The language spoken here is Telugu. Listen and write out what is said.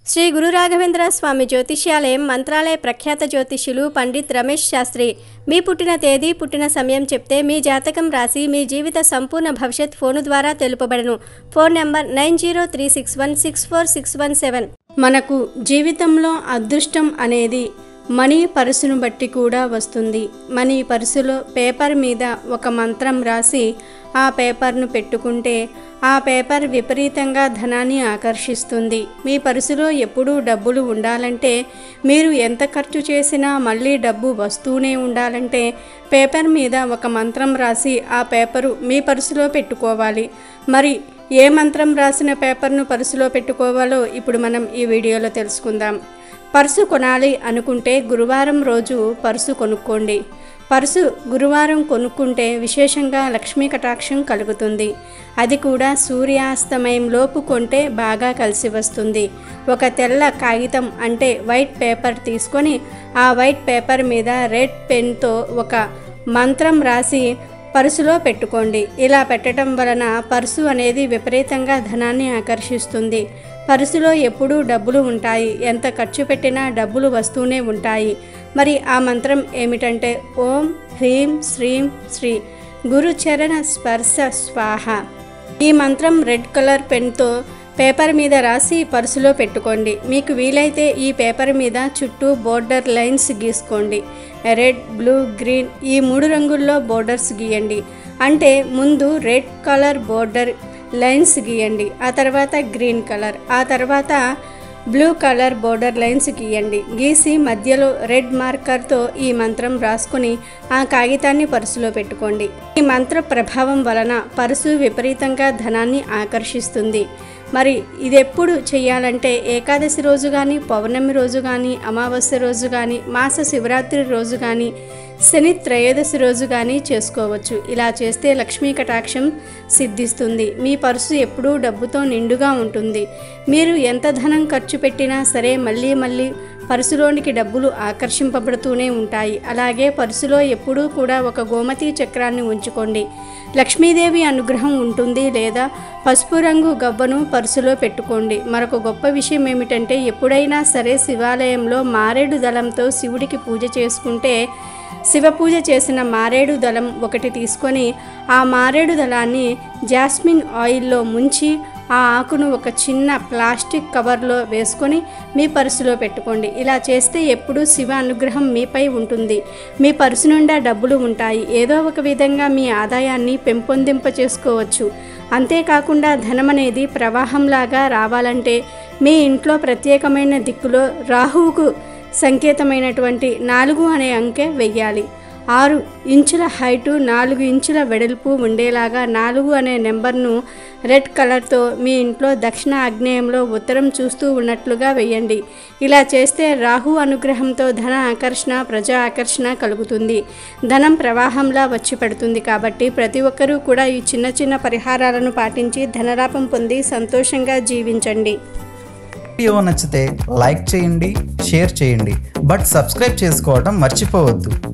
శ్రీ గురు రాఘవేంద్ర స్వామి జ్యోతిష్యాలయం మంత్రాలయ ప్రఖ్యాత జ్యోతిష్యులు పండిత్ రమేష్ శాస్త్రి మీ పుట్టిన తేదీ పుట్టిన సమయం చెప్తే మీ జాతకం రాసి మీ జీవిత సంపూర్ణ భవిష్యత్ ఫోను ద్వారా తెలుపబడను phone number nine zero three six one six four six one seven మనకు జీవితంలో అదృష్టం అనేది మనీ పర్సును బట్టి కూడా వస్తుంది మనీ పర్సులో పేపర్ మీద ఒక మంత్రం రాసి ఆ పేపర్ను పెట్టుకుంటే ఆ పేపర్ విపరీతంగా ధనాన్ని ఆకర్షిస్తుంది మీ పర్సులో ఎప్పుడూ డబ్బులు ఉండాలంటే మీరు ఎంత ఖర్చు చేసినా మళ్ళీ డబ్బు వస్తూనే ఉండాలంటే పేపర్ మీద ఒక మంత్రం రాసి ఆ పేపరు మీ పర్సులో పెట్టుకోవాలి మరి ఏ మంత్రం రాసిన పేపర్ను పర్సులో పెట్టుకోవాలో ఇప్పుడు మనం ఈ వీడియోలో తెలుసుకుందాం పర్సు కొనాలి అనుకుంటే గురువారం రోజు పర్సు కొనుక్కోండి పర్సు గురువారం కొనుక్కుంటే విశేషంగా లక్ష్మీ కటాక్షం కలుగుతుంది అది కూడా సూర్యాస్తమయం లోపు కొంటే బాగా కలిసి వస్తుంది ఒక తెల్ల కాగితం అంటే వైట్ పేపర్ తీసుకొని ఆ వైట్ పేపర్ మీద రెడ్ పెన్తో ఒక మంత్రం రాసి పర్సులో పెట్టుకోండి ఇలా పెట్టడం వలన పర్సు అనేది విపరీతంగా ధనాన్ని ఆకర్షిస్తుంది పర్సులో ఎప్పుడూ డబ్బులు ఉంటాయి ఎంత ఖర్చు పెట్టినా డబ్బులు వస్తూనే ఉంటాయి మరి ఆ మంత్రం ఏమిటంటే ఓం హ్రీం శ్రీం శ్రీ గురుచరణ స్పర్శ స్వాహ ఈ మంత్రం రెడ్ కలర్ పెన్తో పేపర్ మీద రాసి పర్సులో పెట్టుకోండి మీకు వీలైతే ఈ పేపర్ మీద చుట్టూ బోర్డర్ లైన్స్ గీసుకోండి రెడ్ బ్లూ గ్రీన్ ఈ మూడు రంగుల్లో బోర్డర్స్ గీయండి అంటే ముందు రెడ్ కలర్ బోర్డర్ లైన్స్ గీయండి ఆ తర్వాత గ్రీన్ కలర్ ఆ తర్వాత బ్లూ కలర్ బోర్డర్ లైన్స్ గీయండి గీసి మధ్యలో రెడ్ మార్కర్తో ఈ మంత్రం రాసుకుని ఆ కాగితాన్ని పర్సులో పెట్టుకోండి ఈ మంత్ర ప్రభావం వలన పర్సు విపరీతంగా ధనాన్ని ఆకర్షిస్తుంది మరి ఇది ఎప్పుడు చేయాలంటే ఏకాదశి రోజు కానీ పౌర్ణమి రోజు కానీ అమావాస్య రోజు కానీ మాస శివరాత్రి రోజు కానీ శని త్రయోదశి రోజు కానీ చేసుకోవచ్చు ఇలా చేస్తే లక్ష్మీ కటాక్షం సిద్ధిస్తుంది మీ పర్సు ఎప్పుడూ డబ్బుతో నిండుగా ఉంటుంది మీరు ఎంత ధనం ఖర్చు పెట్టినా సరే మళ్ళీ మళ్ళీ పర్సులోనికి డబ్బులు ఆకర్షింపబడుతూనే ఉంటాయి అలాగే పర్సులో ఎప్పుడూ కూడా ఒక గోమతి చక్రాన్ని ఉంచుకోండి లక్ష్మీదేవి అనుగ్రహం ఉంటుంది లేదా పసుపు రంగు గవ్వను పర్సులో పెట్టుకోండి మరొక గొప్ప విషయం ఏమిటంటే ఎప్పుడైనా సరే శివాలయంలో మారేడు దళంతో శివుడికి పూజ చేసుకుంటే శివ పూజ చేసిన మారేడు దళం ఒకటి తీసుకొని ఆ మారేడు దళాన్ని జాస్మిన్ ఆయిల్లో ముంచి ఆ ఆకును ఒక చిన్న ప్లాస్టిక్ కవర్లో వేసుకొని మీ పర్సులో పెట్టుకోండి ఇలా చేస్తే ఎప్పుడూ శివ అనుగ్రహం మీపై ఉంటుంది మీ పర్సు నిండా డబ్బులు ఉంటాయి ఏదో ఒక విధంగా మీ ఆదాయాన్ని పెంపొందింప చేసుకోవచ్చు అంతేకాకుండా ధనం అనేది ప్రవాహంలాగా రావాలంటే మీ ఇంట్లో ప్రత్యేకమైన దిక్కులో రాహువుకు సంకేతమైనటువంటి నాలుగు అనే అంకె వెయ్యాలి ఆరు ఇంచుల హైటు నాలుగు ఇంచుల వెడల్పు ఉండేలాగా నాలుగు అనే నెంబర్ను రెడ్ కలర్తో మీ ఇంట్లో దక్షిణ ఆగ్నేయంలో ఉత్తరం చూస్తూ ఉన్నట్లుగా వేయండి ఇలా చేస్తే రాహు అనుగ్రహంతో ధన ఆకర్షణ ప్రజా ఆకర్షణ కలుగుతుంది ధనం ప్రవాహంలా వచ్చి పడుతుంది కాబట్టి ప్రతి ఒక్కరూ కూడా ఈ చిన్న చిన్న పరిహారాలను పాటించి ధనలాభం పొంది సంతోషంగా జీవించండి వీడియో నచ్చితే లైక్ చేయండి షేర్ చేయండి బట్ సబ్స్క్రైబ్ చేసుకోవడం మర్చిపోవద్దు